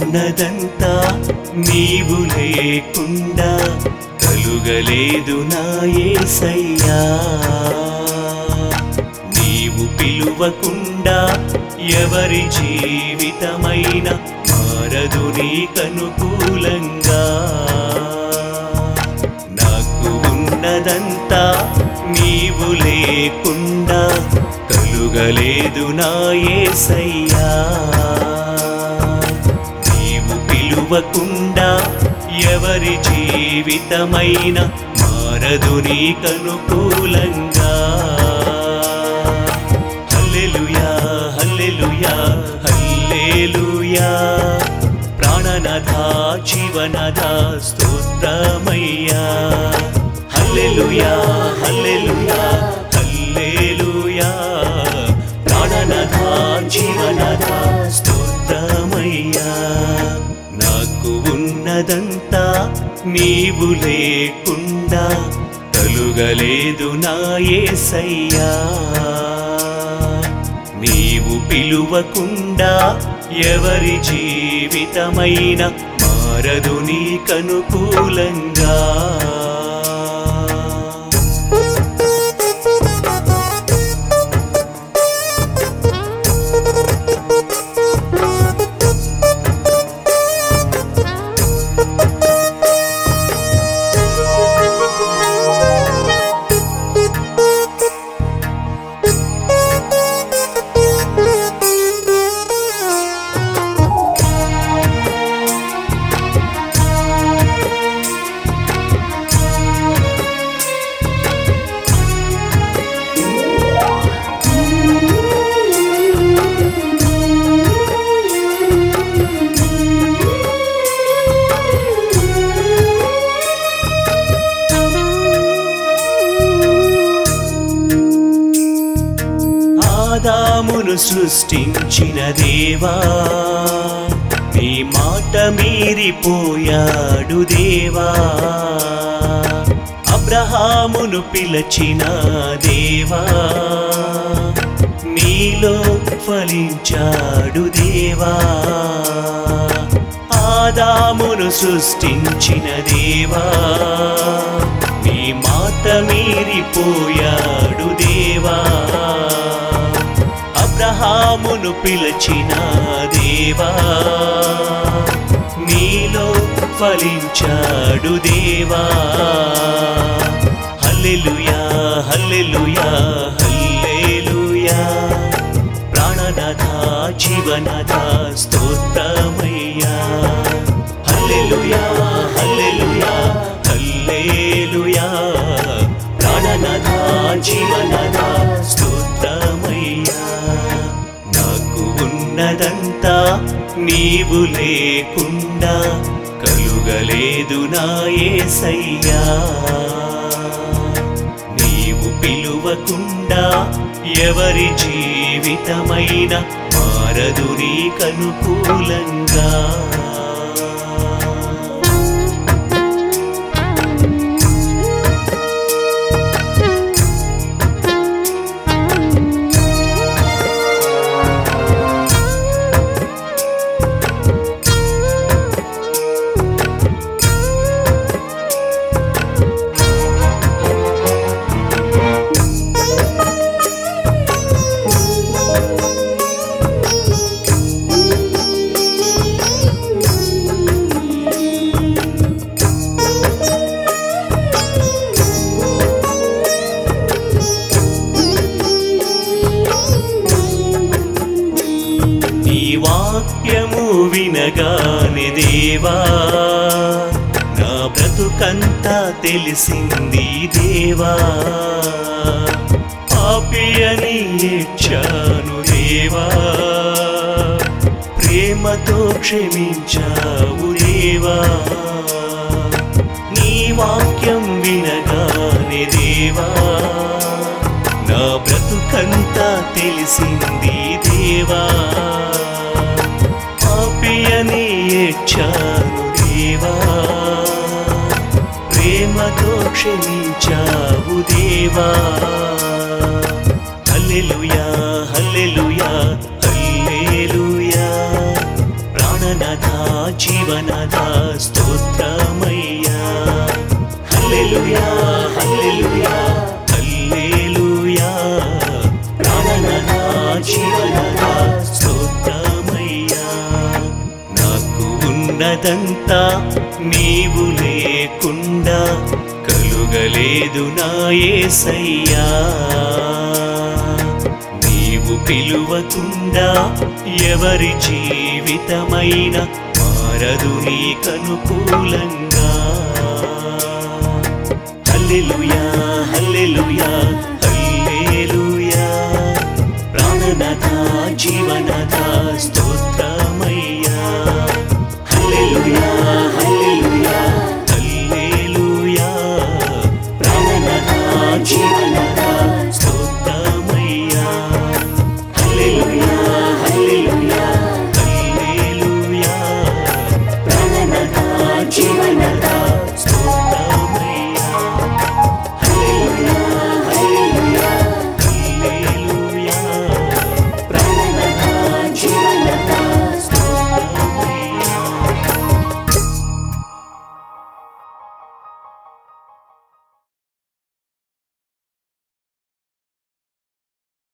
ఉన్నదంతా నీవు లేకుండా కలుగలేదు నా యేసయ్యా నీవు పిలువకుండా ఎవరి జీవితమైన మారదు నీకనుకూలంగా నాకు ఉన్నదంతా నీవు లేకుండా కలుగలేదు నా యేసయ్యా నీవు పిలువకుండా ఎవరి జీవితమైన మారదు నీకనుకూలంగా హల్లెలూయా హల్లెలూయా హల్లెలూయా ప్రాణనథ జీవనథ స్తోత్రమయ్యా హల్లెలూయా హల్లెలూయా హల్లెలూయా ప్రాణనథ జీవనథ స్తోత్రమయ్యా నాకు ఉన్నదంతా నీవు లేకుండా కలుగలేదు నా యేసయ్యా నీవు పిలువకుండా ఎవరి జీవితమైన మారదు నీకనుకూలంగా ఆదామును సృష్టించిన దేవా నీ మాట మీరిపోయాడు దేవా అబ్రహామును పిలచిన దేవా నీలో ఫలించాడు దేవా ఆదామును సృష్టించిన దేవా నీ మాట మీరిపోయాడు దేవా అబ్రహామును పిలచిన దేవా నీలో ఫలించాడు దేవా హల్లెలూయా హల్లెలూయా హల్లెలూయా ప్రాణనాథ జీవనాథ స్తోత్రమయ్యా హల్లెలూయా హల్లెలూయా హల్లెలూయా ప్రాణనాథ జీవనాథ స్తోత్రమయ్యా నాకు ఉన్నదంతా నీవు లేకుండా కలుగలేదు నా యేసయ్యా నీవు పిలువకుండా ఎవరి జీవితమైన మారదు నీకనుకూలంగా నీ వాక్యము వినగానే దేవా నా బ్రతుకంతా తెలిసింది దేవా పాపి అని ఏడ్చాను దేవా ప్రేమతో క్షమించావు దేవా నీ వాక్యం వినగానే దేవా నా బ్రతుకంతా తెలిసింది దేవా పాపియని ఏడ్చాను దేవా ప్రేమతో క్షమించావు దేవా హల్లెలూయా హల్లెలూయా హల్లెలూయా ప్రాణనాథ జీవనదా స్తోత్రమయ్యా హల్లెలూయా హల్లెలూయా హల్లెలూయా ప్రాణనదా జీవనదా స్తోత్రమయ్యా నాకు ఉన్నదంతా నీవు లేకుండా కలుగలేదు నా యేసయ్యా నీవు పిలువకుండా ఎవరి జీవితమైన మారదు నీకనుకూలంగా హల్లెలూయా